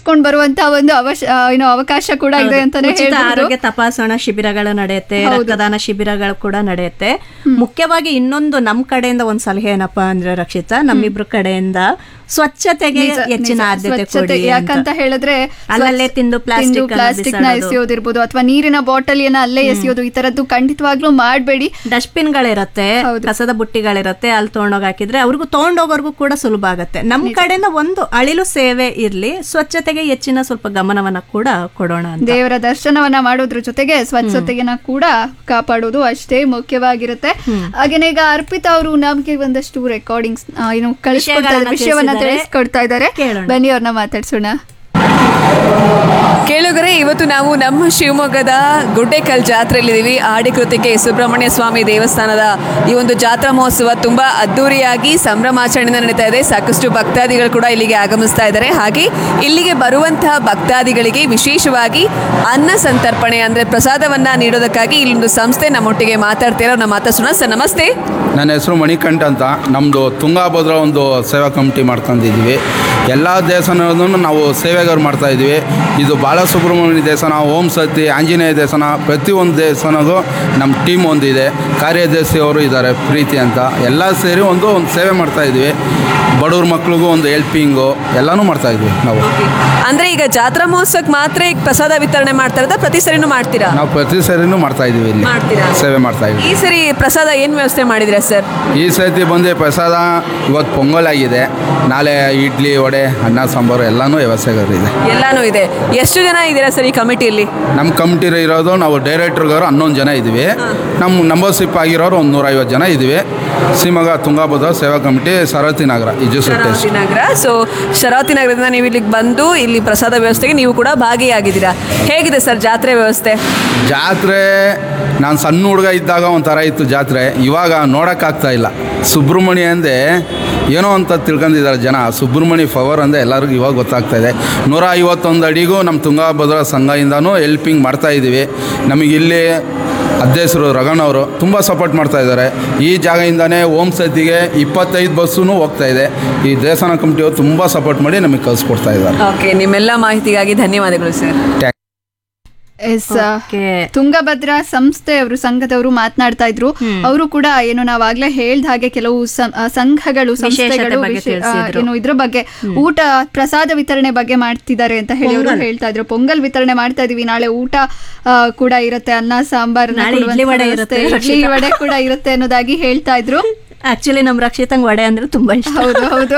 ಮಾಡಿಸ್ಕೊಂಡ್ ಬರುವಂತ ಒಂದು ಅವಶ ಆ, ಏನು ಅವಕಾಶ ಕೂಡ ಇದೆ ಅಂತಾನೆ ಉಚಿತ ಹೇಳ್ಬೋದು ಆರೋಗ್ಯ ತಪಾಸಣಾ ಶಿಬಿರಗಳು ನಡೆಯುತ್ತೆ ರಕ್ತದಾನ ಶಿಬಿರಗಳು ಕೂಡ ನಡೆಯುತ್ತೆ ಮುಖ್ಯವಾಗಿ ಇನ್ನೊಂದು ನಮ್ ಕಡೆಯಿಂದ ಒಂದ್ ಸಲಹೆ ಏನಪ್ಪಾ ಅಂದ್ರೆ ರಕ್ಷಿತಾ ನಮ್ಮಿಬ್ರ ಕಡೆಯಿಂದ ಸ್ವಚ್ಛತೆಗೆ ನಿಜ, ಹೆಚ್ಚಿನ ನಿಜ. ಆದ್ಯತೆ ಸ್ವಚ್ಛತೆ ಕೊಡಿ ಯಾಕಂತ ಹೇಳಿದ್ರೆ ಅಲ್ಲಲ್ಲೇ ತಿಂದು plastic ಅನ್ನ ಪ್ಲಾಸ್ಟಿಕ್ ನ ಬಿಸಾಡೋದು. ಎಸೆಯೋದಿರ್ಬೋದು ಅಥವಾ ನೀರಿನ ಬಾಟಲಿಯನ್ನ ಅಲ್ಲೇ ಎಸೆಯೋದು ಈ ತರದ್ದು ಖಂಡಿತವಾಗ್ಲೂ ಮಾಡಬೇಡಿ ಡಸ್ಟ್ಬಿನ್ ಗಳಿರತ್ತೆ ಹೌದು. ಕಸದ ಬುಟ್ಟಿಗಳಿರತ್ತೆ ಅಲ್ಲಿ ತೊಗೊಂಡೋಗಿ ಹಾಕಿದ್ರೆ ಅವ್ರಿಗೂ ತೊಗೊಂಡೋಗೋರ್ಗು ಕೂಡ ಸುಲಭ ಆಗತ್ತೆ ನಮ್ ಕಡೆಯಿಂದ ಒಂದು ಅಳಿಲು ಸೇವೆ ಇರ್ಲಿ ಸ್ವಚ್ಛತೆಗೆ ಹೆಚ್ಚಿನ ಸ್ವಲ್ಪ ಗಮನವನ್ನ ಕೂಡ ಕೊಡೋಣ ಅಂತ ದೇವರ ದರ್ಶನವನ್ನ ಮಾಡೋದ್ರ ಜೊತೆಗೆ ಸ್ವಚ್ಛತೆಯನ್ನ ಕೂಡ ಕಾಪಾಡೋದು ಅಷ್ಟೇ ಮುಖ್ಯವಾಗಿರುತ್ತೆ ಹಾಗೇನೆ ಈಗ ಅರ್ಪಿತಾ ಅವರು ನಮ್ಗೆ ಒಂದಷ್ಟು ರೆಕಾರ್ಡಿಂಗ್ಸ್ ಏನು ಕಳಿಸ್ಕೊಡ್ತಾ ವಿಷಯಗಳನ್ನ ವಿಷಯವನ್ನ ತಿಳಿಸಿದ್ದಾರೆ. ತಿಳಿಸ್ಕೊಡ್ತಾ ಇದ್ದಾರೆ ಕೇಳೋಣ. ಬನ್ನಿ ಅವ್ರನ್ನ ಮಾತಾಡ್ಸೋಣ ಕೇಳುಗರೆ ಇವತ್ತು ನಾವು ನಮ್ಮ ಶಿವಮೊಗ್ಗದ ಗುಡ್ಡೆಕಲ್ ಜಾತ್ರೆಯಲ್ಲಿದ್ದೀವಿ ಆಡಿಕೃತಿಕೆ ಸುಬ್ರಹ್ಮಣ್ಯ ಸ್ವಾಮಿ ದೇವಸ್ಥಾನದ ಈ ಒಂದು ಜಾತ್ರಾ ಮಹೋತ್ಸವ ತುಂಬಾ ಅದ್ದೂರಿಯಾಗಿ ಸಂಭ್ರಮಾಚರಣೆ ನಡೀತಾ ಇದೆ ಸಾಕಷ್ಟು ಭಕ್ತಾದಿಗಳು ಕೂಡ ಇಲ್ಲಿಗೆ ಆಗಮಿಸ್ತಾ ಇದ್ದಾರೆ ಹಾಗೆ ಇಲ್ಲಿಗೆ ಬರುವಂತಹ ಭಕ್ತಾದಿಗಳಿಗೆ ವಿಶೇಷವಾಗಿ ಅನ್ನ ಸಂತರ್ಪಣೆ ಅಂದ್ರೆ ಪ್ರಸಾದವನ್ನ ನೀಡೋದಕ್ಕಾಗಿ ಇಲ್ಲೊಂದು ಸಂಸ್ಥೆ ನಮ್ಮೊಟ್ಟಿಗೆ ಮಾತಾಡ್ತೀರಾ ಅವ್ರನ್ನ ಮಾತಾಡ್ಸೋಣ ಸರ್ ನಮಸ್ತೆ ನನ್ನ ಹೆಸರು ಮಣಿಕಂಠ ಅಂತ ನಮ್ಮದು ತುಂಗಾಭದ್ರಾ ಒಂದು ಸೇವಾ ಕಮಿಟಿ ಮಾಡ್ಕೊಂಡಿದ್ದೀವಿ ಎಲ್ಲ ದೇವಸ್ಥಾನಗಳನ್ನು ನಾವು ಸೇವೆಗಾರು ಮಾಡ್ತಾ ಇದ್ದೀವಿ ಇದು ಬಾಲಸುಬ್ರಹ್ಮಣ್ಯ ದೇವಸ್ಥಾನ ಓಂ ಸತಿ ಆಂಜನೇಯ ದೇವಸ್ಥಾನ ಪ್ರತಿಯೊಂದು ದೇವಸ್ಥಾನಗೂ ನಮ್ಮ ಟೀಮ್ ಒಂದಿದೆ ಕಾರ್ಯದರ್ಶಿ ಅವರು ಇದ್ದಾರೆ ಪ್ರೀತಿ ಅಂತ ಎಲ್ಲ ಸೇರಿ ಒಂದು ಒಂದು ಸೇವೆ ಮಾಡ್ತಾ ಇದ್ದೀವಿ ಬಡವ್ರ ಮಕ್ಳಿಗೂ ಒಂದು ಹೆಲ್ಪಿಂಗು ಎಲ್ಲನೂ ಮಾಡ್ತಾ ಇದ್ವಿ ನಾವು ಅಂದ್ರೆ ಈಗ ಜಾತ್ರಾ ಮಹೋತ್ಸವಕ್ಕೆ ಮಾತ್ರ ಈಗ ಪ್ರಸಾದ ವಿತರಣೆ ಮಾಡ್ತಾ ಇರೋದಾ ಪ್ರತಿ ಸರಿನೂ ಮಾಡ್ತೀರಾ ನಾವು ಪ್ರತಿ ಸರಿನೂ ಮಾಡ್ತಾ ಇದ್ದೀವಿ ಇಲ್ಲಿ ಮಾಡ್ತೀರಾ? ಸೇವೆ ಮಾಡ್ತಾ ಇದ್ದೀವಿ ಈ ಸರಿ ಪ್ರಸಾದ ಏನ್ ವ್ಯವಸ್ಥೆ ಮಾಡಿದಿರಾ ಸರ್ ಈ ಸತಿ ಬಂದು ಪ್ರಸಾದ ಇವತ್ತು ಪೊಂಗಲ್ ಆಗಿದೆ ನಾಳೆ ಇಡ್ಲಿ ವಡೆ ಅನ್ನ ಸಾಂಬಾರು ಎಲ್ಲನೂ ವ್ಯವಸ್ಥೆಗಳಿದೆ ಎಲ್ಲಾನು ಇದೆ ಎಷ್ಟು ಜನ ಇದ್ದೀರಾ ಸರ್ ಈ ಕಮಿಟಿಯಲ್ಲಿ ನಮ್ಮ ಕಮಿಟಿ ಇರೋದು ನಾವು ಡೈರೆಕ್ಟರ್ಗವರು ಹನ್ನೊಂದು ಜನ ಇದ್ದೀವಿ ನಮ್ಮ ನಂಬರ್ಶಿಪ್ ಆಗಿರೋರು ಒಂದು ನೂರೈವತ್ತು ಜನ ಇದ್ದೀವಿ ಶಿವಮೊಗ್ಗ ತುಂಗಾಭದ್ರಾ ಸೇವಾ ಕಮಿಟಿ ಸರತಿ ನಗರ ಇಜುಸುಟ್ಟೆ ಶರಾವತಿ ನಗರ ಸೊ ಶರಾವತಿ ನಗರದಿಂದ ನೀವು ಇಲ್ಲಿಗೆ ಬಂದು ಇಲ್ಲಿ ಪ್ರಸಾದ ವ್ಯವಸ್ಥೆಗೆ ನೀವು ಕೂಡ ಭಾಗಿಯಾಗಿದ್ದೀರಾ ಹೇಗಿದೆ ಸರ್ ಜಾತ್ರೆ ವ್ಯವಸ್ಥೆ ಜಾತ್ರೆ ನಾನು ಸಣ್ಣ ಹುಡುಗ ಇದ್ದಾಗ ಒಂಥರ ಇತ್ತು ಜಾತ್ರೆ ಇವಾಗ ನೋಡೋಕ್ಕಾಗ್ತಾ ಇಲ್ಲ ಸುಬ್ರಹ್ಮಣ್ಯ ಅಂದೆ ಏನೋ ಅಂತ ತಿಳ್ಕೊಂಡಿದ್ದಾರೆ ಜನ ಸುಬ್ರಹ್ಮಣ್ಯ ಪವರ್ ಅಂದರೆ ಎಲ್ಲರಿಗೂ ಇವಾಗ ಗೊತ್ತಾಗ್ತಾ ಇದೆ ನೂರ ಐವತ್ತೊಂದು ಅಡಿಗೂ ನಮ್ಮ ತುಂಗಾಭದ್ರಾ ಸಂಘದಿಂದನೂ ಹೆಲ್ಪಿಂಗ್ ಮಾಡ್ತಾ ಇದ್ದೀವಿ ನಮಗಿಲ್ಲಿ ಅಧ್ಯಕ್ಷರು ರಗಣ್ಣವರು ತುಂಬ ಸಪೋರ್ಟ್ ಮಾಡ್ತಾ ಇದ್ದಾರೆ ಈ ಜಾಗದಿಂದನೇ ಓಂ ಸತಿಗೆ ಇಪ್ಪತ್ತೈದು ಬಸ್ಸೂ ಹೋಗ್ತಾ ಇದೆ ಈ ದೇವಸ್ಥಾನ ಕಮಿಟಿಯವರು ತುಂಬ ಸಪೋರ್ಟ್ ಮಾಡಿ ನಮಗೆ ಕಳಿಸ್ಕೊಡ್ತಾ ಇದ್ದಾರೆ ಓಕೆ ನಿಮ್ಮೆಲ್ಲ ಮಾಹಿತಿಗಾಗಿ ಧನ್ಯವಾದಗಳು ಸರ್ ಎಸ್ Okay. ತುಂಗಭದ್ರಾ ಸಂಸ್ಥೆ ಅವರು ಸಂಘದವರು ಮಾತನಾಡ್ತಾ ಇದ್ರು ಅವರು ಕೂಡ ಏನು ನಾವಾಗ್ಲೇ ಹೇಳ್ದ ಹಾಗೆ ಕೆಲವು ಸಂ- ಆ, ಸಂಘಗಳು ಸಂಸ್ಥೆಗಳು ಬಗ್ಗೆ ವಿಶೇ- ಆ, ತಿಳಿಸಿದ್ರು. ಏನು ಇದ್ರ ಬಗ್ಗೆ ಊಟ ಪ್ರಸಾದ ವಿತರಣೆ ಬಗ್ಗೆ ಮಾಡ್ತಿದ್ದಾರೆ ಅಂತ ಹೇಳಿ ಅವರು ಹೇಳ್ತಾ ಇದ್ರು ಪೊಂಗಲ್ ವಿತರಣೆ ಮಾಡ್ತಾ ಇದೀವಿ ನಾಳೆ ಊಟ ಆ, ಕೂಡ ಇರುತ್ತೆ ಅನ್ನ ಸಾಂಬಾರ್ ನಾಳೆ ಇಡ್ಲಿ ವಡೆ ಇರುತ್ತೆ, ಇಡ್ಲಿ ವಡೆ ಕೂಡ ಇರುತ್ತೆ ಅನ್ನೋದಾಗಿ ಹೇಳ್ತಾ ಇದ್ರು ಆಕ್ಚುಲಿ ನಮ್ ರಕ್ಷಿತಂಗ್ ವಡೆ ಅಂದ್ರೆ ತುಂಬಾ ಇಷ್ಟ ಹೌದು ಹೌದು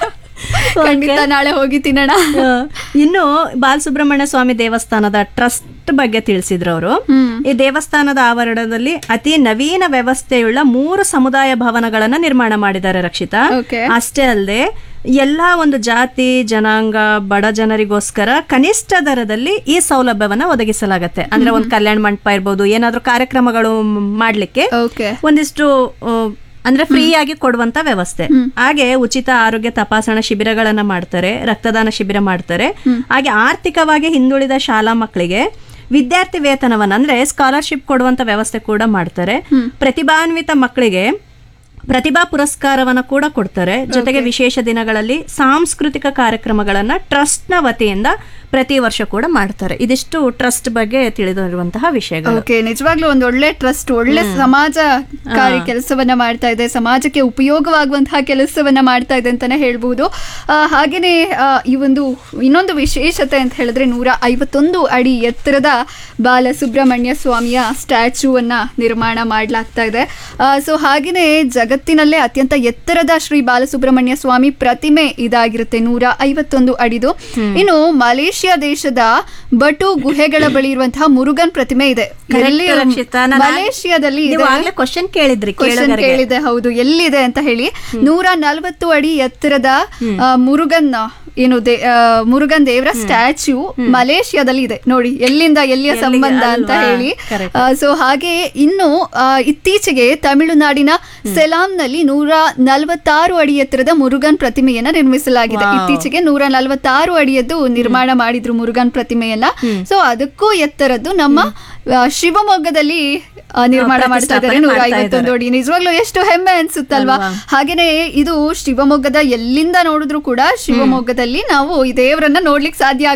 ಖಂಡಿತ ನಾಳೆ ಹೋಗಿ ತಿನ್ನೋಣ ಆ, ಇನ್ನು ಬಾಲಸುಬ್ರಹ್ಮಣ್ಯ ಸ್ವಾಮಿ ದೇವಸ್ಥಾನದ ಟ್ರಸ್ಟ್ ಬಗ್ಗೆ ತಿಳಿಸಿದ್ರು ಅವರು ಈ ದೇವಸ್ಥಾನದ ಆವರಣದಲ್ಲಿ ಅತಿ ನವೀನ ವ್ಯವಸ್ಥೆಯುಳ್ಳ ಮೂರು ಸಮುದಾಯ ಭವನಗಳನ್ನ ನಿರ್ಮಾಣ ಮಾಡಿದ್ದಾರೆ ರಕ್ಷಿತಾ Okay. ಅಷ್ಟೇ ಅಲ್ಲದೆ ಎಲ್ಲಾ ಒಂದು ಜಾತಿ ಜನಾಂಗ ಬಡ ಜನರಿಗೋಸ್ಕರ ಕನಿಷ್ಠ ದರದಲ್ಲಿ ಈ ಸೌಲಭ್ಯವನ್ನ ಒದಗಿಸಲಾಗತ್ತೆ ಅಂದ್ರೆ ಒಂದು ಕಲ್ಯಾಣ ಮಂಟಪ ಇರ್ಬೋದು ಏನಾದ್ರೂ ಕಾರ್ಯಕ್ರಮಗಳು ಮ್- ಮಾಡ್ಲಿಕ್ಕೆ ಓಕೆ ಒಂದಿಷ್ಟು ಆ, ಅಂದ್ರೆ ಫ್ರೀ ಆಗಿ ಕೊಡುವಂತ ವ್ಯವಸ್ಥೆ ಹಾಗೆ ಉಚಿತ ಆರೋಗ್ಯ ತಪಾಸಣಾ ಶಿಬಿರಗಳನ್ನ ಮಾಡ್ತಾರೆ ರಕ್ತದಾನ ಶಿಬಿರ ಮಾಡ್ತಾರೆ ಹಾಗೆ ಆರ್ಥಿಕವಾಗಿ ಹಿಂದುಳಿದ ಶಾಲಾ ಮಕ್ಕಳಿಗೆ ವಿದ್ಯಾರ್ಥಿ ವೇತನವನ್ನ ಅಂದ್ರೆ ಸ್ಕಾಲರ್ಶಿಪ್ ಕೊಡುವಂತ ವ್ಯವಸ್ಥೆ ಕೂಡ ಮಾಡ್ತಾರೆ ಪ್ರತಿಭಾನ್ವಿತ ಮಕ್ಕಳಿಗೆ ಪ್ರತಿಭಾ ಪುರಸ್ಕಾರವನ್ನ ಕೂಡ ಕೊಡ್ತಾರೆ ಜೊತೆಗೆ ವಿಶೇಷ ದಿನಗಳಲ್ಲಿ ಸಾಂಸ್ಕೃತಿಕ ಕಾರ್ಯಕ್ರಮಗಳನ್ನ ಟ್ರಸ್ಟ್ ನ ವತಿಯಿಂದ ಪ್ರತಿ ವರ್ಷ ಕೂಡ ಮಾಡ್ತಾರೆ ಇದಿಷ್ಟು ಟ್ರಸ್ಟ್ ಬಗ್ಗೆ ತಿಳಿದಿರುವಂತಹ ವಿಷಯಗಳು ಓಕೆ ನಿಜವಾಗ್ಲೂ ಒಂದು ಒಳ್ಳೆ ಟ್ರಸ್ಟ್ ಒಳ್ಳೆ ಸಮಾಜಕಾರಿ ಕೆಲಸವನ್ನ ಮಾಡ್ತಾ ಇದೆ ಸಮಾಜಕ್ಕೆ ಉಪಯೋಗವಾಗುವಂತಹ ಕೆಲಸವನ್ನ ಮಾಡ್ತಾ ಇದೆ ಅಂತಾನೆ ಹೇಳ್ಬಹುದು ಆ, ಹಾಗೇನೆ ಆ, ಈ ಒಂದು ಇನ್ನೊಂದು ವಿಶೇಷತೆ ಅಂತ ಹೇಳಿದ್ರೆ ನೂರ ಐವತ್ತೊಂದು ಅಡಿ ಎತ್ತರದ ಬಾಲಸುಬ್ರಹ್ಮಣ್ಯ ಸ್ವಾಮಿಯ ಸ್ಟ್ಯಾಚ್ಯೂವನ್ನ ನಿರ್ಮಾಣ ಮಾಡಲಾಗ್ತಾ ಇದೆ ಸೊ ಹಾಗೇನೆ ಜಗತ್ತಿನಲ್ಲೇ ಅತ್ಯಂತ ಎತ್ತರದ ಶ್ರೀ ಬಾಲಸುಬ್ರಹ್ಮಣ್ಯ ಸ್ವಾಮಿ ಪ್ರತಿಮೆ ಇದಾಗಿರುತ್ತೆ ನೂರ ಐವತ್ತೊಂದು ಅಡಿದು ಇನ್ನು ಮಲೇಷ್ಯಾ ದೇಶದ ಬಟು ಗುಹೆಗಳ ಬಳಿ ಇರುವಂತಹ ಮುರುಗನ್ ಪ್ರತಿಮೆ ಇದೆ ಎಲ್ಲಿ Correct, ರಕ್ಷಿತಾ. ನಾನು ಆಗ್- ಮಲೇಷ್ಯಾದಲ್ಲಿ ನೀವು ಇದೆ. ಆಗ್ಲೇ ಕ್ವಶನ್ ಕೇಳಿದ್ರಿ Question ಕೇಳುಗರಿಗೆ. ಕೇಳಿದೆ ಹೌದು ಎಲ್ಲಿದೆ ಅಂತ ಹೇಳಿ ನೂರ ನಲ್ವತ್ತು ಅಡಿ ಎತ್ತರದ ಆ, ಮುರುಗನ್ ಏನು ದೇ- ಆ, ಮುರುಗನ್ ದೇವರ ಸ್ಟ್ಯಾಚ್ಯೂ ಮಲೇಷ್ಯಾದಲ್ಲಿ ಇದೆ ನೋಡಿ ಎಲ್ಲಿಂದ ಎಲ್ಲಿಯ ಎಲ್ಲಿಗೆ ಸಂಬಂಧ ಅಂತ ಅಲ್ವಾ? ಹೇಳಿ Correct. ಸೊ ಹಾಗೆ ಇನ್ನು ಆ, ಇತ್ತೀಚೆಗೆ ತಮಿಳುನಾಡಿನ ಸೆಲಾಂನಲ್ಲಿ ನೂರ ನಲವತ್ತಾರು ಅಡಿ ಎತ್ತರದ ಮುರುಗನ್ ಪ್ರತಿಮೆಯನ್ನ ನಿರ್ಮಿಸಲಾಗಿದೆ Wow. ಇತ್ತೀಚೆಗೆ ನೂರ ನಲವತ್ತಾರು ಅಡಿಯದ್ದು ನಿರ್ಮಾಣ ಮಾಡಿದ್ರು ಮುರುಗನ್ ಪ್ರತಿಮೆಯನ್ನ ಸೊ ಅದಕ್ಕೂ ಎತ್ತರದ್ದು ನಮ್ಮ ಆ, ಶಿವಮೊಗ್ಗದಲ್ಲಿ ಆ, ನಿರ್ಮಾಣ ಮಾಡ್ತಾ ಇದ್ದಾರೆ ಪ್ರತಿಷ್ಠಾಪನೆ ನೂರ ಮಾಡ್ತಾ ಐವತ್ತೊಂದು ಇದ್ದಾರೆ. ಅಡಿ ನಿಜವಾಗ್ಲೂ ಎಷ್ಟು ಹೆಮ್ಮೆ ಅನ್ಸುತ್ತಲ್ವಾ ಅಲ್ವಾ? ಹಾಗೇನೆ ಇದು ಶಿವಮೊಗ್ಗದ ಎಲ್ಲಿಂದ ನೋಡಿದ್ರು ಕೂಡ ಶಿವಮೊಗ್ಗದಲ್ಲಿ ನಾವು ಈ ದೇವರನ್ನ ನೋಡ್ಲಿಕ್ಕೆ ಸಾಧ್ಯ